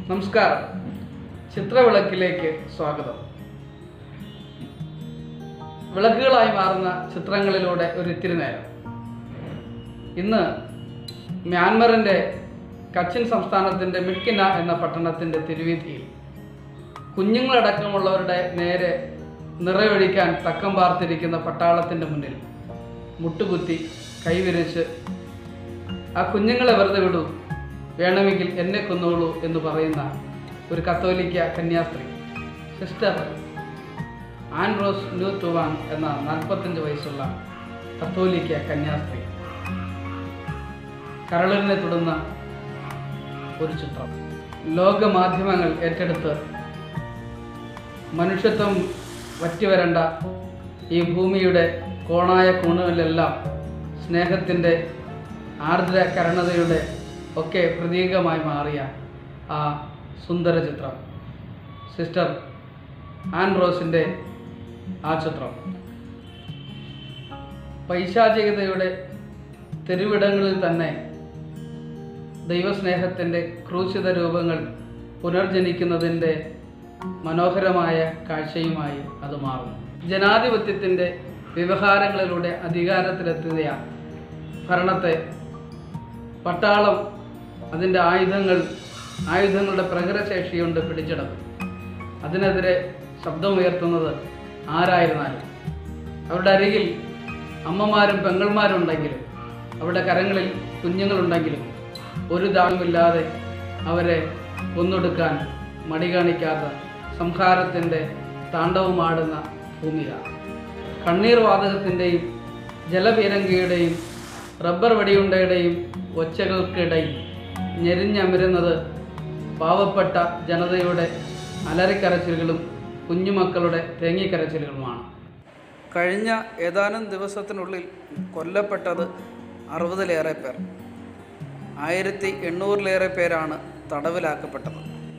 നമസ്കാരം ചിത്രവിളക്കിലേക്ക് സ്വാഗതം വിളക്കുകളായി മാറുന്ന ചിത്രങ്ങളിലൂടെ ഒരു ഇത്തിരി നേരം ഇന്ന് മ്യാൻമറിൻ്റെ കച്ചിൻ സംസ്ഥാനത്തിൻ്റെ മിഡ്കിന എന്ന പട്ടണത്തിൻ്റെ തിരുവീതിയിൽ കുഞ്ഞുങ്ങളടക്കമുള്ളവരുടെ നേരെ നിറയൊഴിക്കാൻ തക്കം പാർത്തിരിക്കുന്ന പട്ടാളത്തിൻ്റെ മുന്നിൽ മുട്ടുകുത്തി കൈവിരിച്ച് ആ കുഞ്ഞുങ്ങളെ വെറുതെ വിടൂ വേണമെങ്കിൽ എന്നെ കൊന്നോളൂ എന്ന് പറയുന്ന ഒരു കത്തോലിക്ക കന്യാസ്ത്രീ സിസ്റ്റർ ആൻഡ്രോസ് ന്യൂ തുവാങ് എന്ന നാൽപ്പത്തഞ്ച് വയസ്സുള്ള കത്തോലിക്ക കന്യാസ്ത്രീ കരളിനെ തൊടുന്ന ഒരു ചിത്രം ലോക മാധ്യമങ്ങൾ ഏറ്റെടുത്ത് മനുഷ്യത്വം വറ്റിവരണ്ട ഈ ഭൂമിയുടെ കോണായ കോണുകളിലെല്ലാം സ്നേഹത്തിൻ്റെ ആർദ്ര കരുണതയുടെ ഒക്കെ പ്രതീകമായി മാറിയ ആ സുന്ദര ചിത്രം സിസ്റ്റർ ആൻഡ്രോസിൻ്റെ ആ ചിത്രം പൈശാചികതയുടെ തെരുവിടങ്ങളിൽ തന്നെ ദൈവസ്നേഹത്തിൻ്റെ ക്രൂശിത രൂപങ്ങൾ പുനർജനിക്കുന്നതിൻ്റെ മനോഹരമായ കാഴ്ചയുമായി അത് മാറുന്നു ജനാധിപത്യത്തിൻ്റെ വ്യവഹാരങ്ങളിലൂടെ അധികാരത്തിലെത്തിയ ഭരണത്തെ പട്ടാളം അതിൻ്റെ ആയുധങ്ങൾ ആയുധങ്ങളുടെ പ്രകടശേഷി കൊണ്ട് പിടിച്ചെടുക്കും അതിനെതിരെ ശബ്ദമുയർത്തുന്നത് ആരായിരുന്നാലും അവരുടെ അരികിൽ അമ്മമാരും പെങ്ങൾമാരും ഉണ്ടെങ്കിലും അവരുടെ കരങ്ങളിൽ കുഞ്ഞുങ്ങളുണ്ടെങ്കിലും ഒരു ദാഹമില്ലാതെ അവരെ കൊന്നൊടുക്കാൻ മടി കാണിക്കാത്ത സംഹാരത്തിൻ്റെ താണ്ഡവമാടുന്ന ഭൂമിക കണ്ണീർ വാതകത്തിൻ്റെയും ജലപീരങ്കിയുടെയും റബ്ബർ വെടിയുണ്ടയുടെയും ഒച്ചകൾക്കിടയിൽ ഞെരിഞ്ഞമരുന്നത് പാവപ്പെട്ട ജനതയുടെ അലറിക്കരച്ചിലുകളും കുഞ്ഞുമക്കളുടെ തേങ്ങിക്കരച്ചിലുകളുമാണ് കഴിഞ്ഞ ഏതാനും ദിവസത്തിനുള്ളിൽ കൊല്ലപ്പെട്ടത് അറുപതിലേറെ പേർ ആയിരത്തി എണ്ണൂറിലേറെ പേരാണ് തടവിലാക്കപ്പെട്ടത്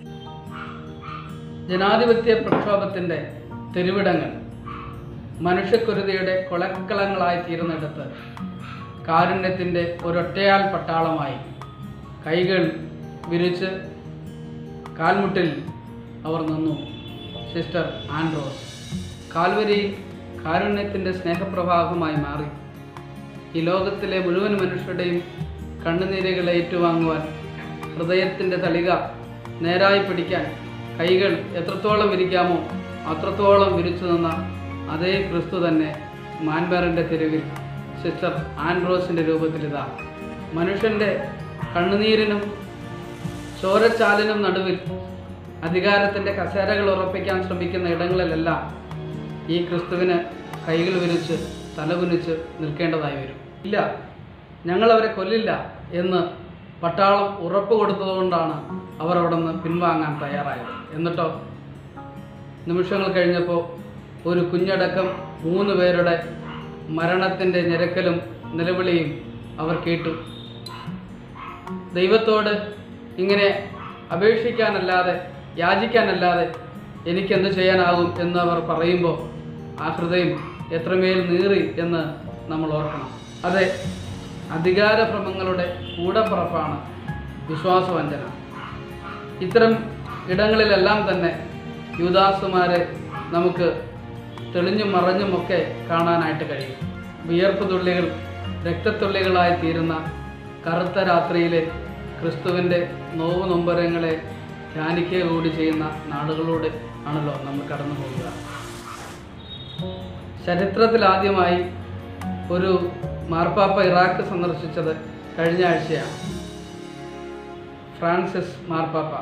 ജനാധിപത്യ പ്രക്ഷോഭത്തിൻ്റെ തെരുവിടങ്ങൾ മനുഷ്യക്കുരുതിയുടെ കൊലക്കളങ്ങളായി തീർന്നെടുത്ത് കാരുണ്യത്തിൻ്റെ ഒരൊറ്റയാൽ പട്ടാളമായി കൈകൾ വിരിച്ച് കാൽമുട്ടിൽ അവർ നിന്നു സിസ്റ്റർ ആൻഡ്രോസ് കാൽവരിയിൽ കാരുണ്യത്തിൻ്റെ സ്നേഹപ്രവാഹമായി മാറി ഈ ലോകത്തിലെ മുഴുവൻ മനുഷ്യരുടെയും കണ്ണുനീരുകൾ ഏറ്റുവാങ്ങുവാൻ ഹൃദയത്തിൻ്റെ തളിക നേരായി പിടിക്കാൻ കൈകൾ എത്രത്തോളം വിരിക്കാമോ അത്രത്തോളം വിരിച്ചു നിന്ന അതേ ക്രിസ്തു തന്നെ മാൻബാറിൻ്റെ തെരുവിൽ സിസ്റ്റർ ആൻഡ്രോസിൻ്റെ രൂപത്തിലിതാ മനുഷ്യൻ്റെ കണ്ണുനീരിനും ചോരച്ചാലിനും നടുവിൽ അധികാരത്തിൻ്റെ കസേരകൾ ഉറപ്പിക്കാൻ ശ്രമിക്കുന്ന ഇടങ്ങളിലെല്ലാം ഈ ക്രിസ്തുവിന് കൈകൾ വിരിച്ച് തലകുനിച്ച് നിൽക്കേണ്ടതായി വരും ഇല്ല ഞങ്ങളവരെ കൊല്ലില്ല എന്ന് പട്ടാളം ഉറപ്പ് കൊടുത്തതുകൊണ്ടാണ് അവർ അവിടെ നിന്ന് പിൻവാങ്ങാൻ തയ്യാറായത് എന്നിട്ടോ നിമിഷങ്ങൾ കഴിഞ്ഞപ്പോൾ ഒരു കുഞ്ഞടക്കം മൂന്ന് പേരുടെ മരണത്തിൻ്റെ ഞെരക്കലും നിലവിളിയും അവർ കേട്ടു ദൈവത്തോട് ഇങ്ങനെ അപേക്ഷിക്കാനല്ലാതെ യാചിക്കാനല്ലാതെ എനിക്കെന്ത് ചെയ്യാനാകും എന്ന് അവർ പറയുമ്പോൾ ആ ഹൃദയം എത്രമേൽ നീറി എന്ന് നമ്മൾ ഓർക്കണം അതെ അധികാരഭ്രമങ്ങളുടെ കൂടപ്പുറപ്പാണ് വിശ്വാസവഞ്ചന ഇത്തരം ഇടങ്ങളിലെല്ലാം തന്നെ യുദാസുമാരെ നമുക്ക് തെളിഞ്ഞും മറഞ്ഞുമൊക്കെ കാണാനായിട്ട് കഴിയും വിയർപ്പ് തുള്ളികൾ രക്തത്തുള്ളികളായി തീരുന്ന കറുത്ത രാത്രിയിലെ ക്രിസ്തുവിൻ്റെ നോവ് നൊമ്പരങ്ങളെ ധ്യാനിക്കുക കൂടി ചെയ്യുന്ന നാടുകളോട് ആണല്ലോ നമ്മൾ കടന്നു പോകുക ചരിത്രത്തിൽ ആദ്യമായി ഒരു മാർപ്പാപ്പ ഇറാഖ് സന്ദർശിച്ചത് കഴിഞ്ഞ ആഴ്ചയാണ് ഫ്രാൻസിസ് മാർപ്പാപ്പ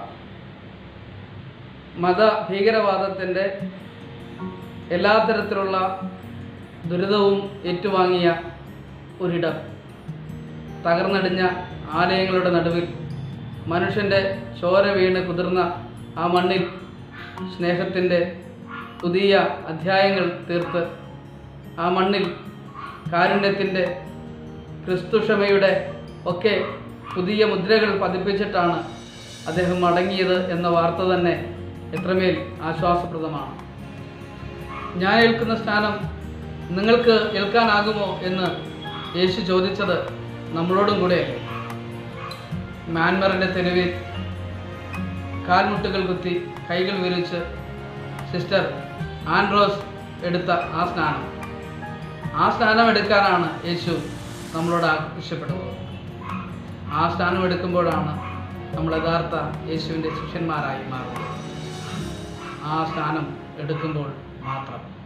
മത ഭീകരവാദത്തിൻ്റെ എല്ലാ തരത്തിലുള്ള ദുരിതവും ഏറ്റുവാങ്ങിയ ഒരിടം തകർന്നടിഞ്ഞ ആലയങ്ങളുടെ നടുവിൽ മനുഷ്യൻ്റെ ചോര വീണ് കുതിർന്ന ആ മണ്ണിൽ സ്നേഹത്തിൻ്റെ പുതിയ അധ്യായങ്ങൾ തീർത്ത് ആ മണ്ണിൽ കാരുണ്യത്തിൻ്റെ ക്രിസ്തുക്ഷമയുടെ ഒക്കെ പുതിയ മുദ്രകൾ പതിപ്പിച്ചിട്ടാണ് അദ്ദേഹം മടങ്ങിയത് എന്ന വാർത്ത തന്നെ എത്രമേൽ ആശ്വാസപ്രദമാണ് ഞാൻ ഏൽക്കുന്ന സ്ഥാനം നിങ്ങൾക്ക് ഏൽക്കാനാകുമോ എന്ന് യേശു ചോദിച്ചത് നമ്മളോടും കൂടെയല്ലേ മ്യാൻമറിൻ്റെ തെരുവിൽ കാൽമുട്ടുകൾ കുത്തി കൈകൾ വിരിച്ച് സിസ്റ്റർ ആൻഡ്രോസ് എടുത്ത ആ സ്നാനം ആ സ്നാനം എടുക്കാനാണ് യേശു നമ്മളോട് ആവശ്യപ്പെടുന്നത് ആ സ്നാനം എടുക്കുമ്പോഴാണ് നമ്മൾ യഥാർത്ഥ യേശുവിൻ്റെ ശിഷ്യന്മാരായി മാറുന്നത് ആ സ്നാനം എടുക്കുമ്പോൾ മാത്രം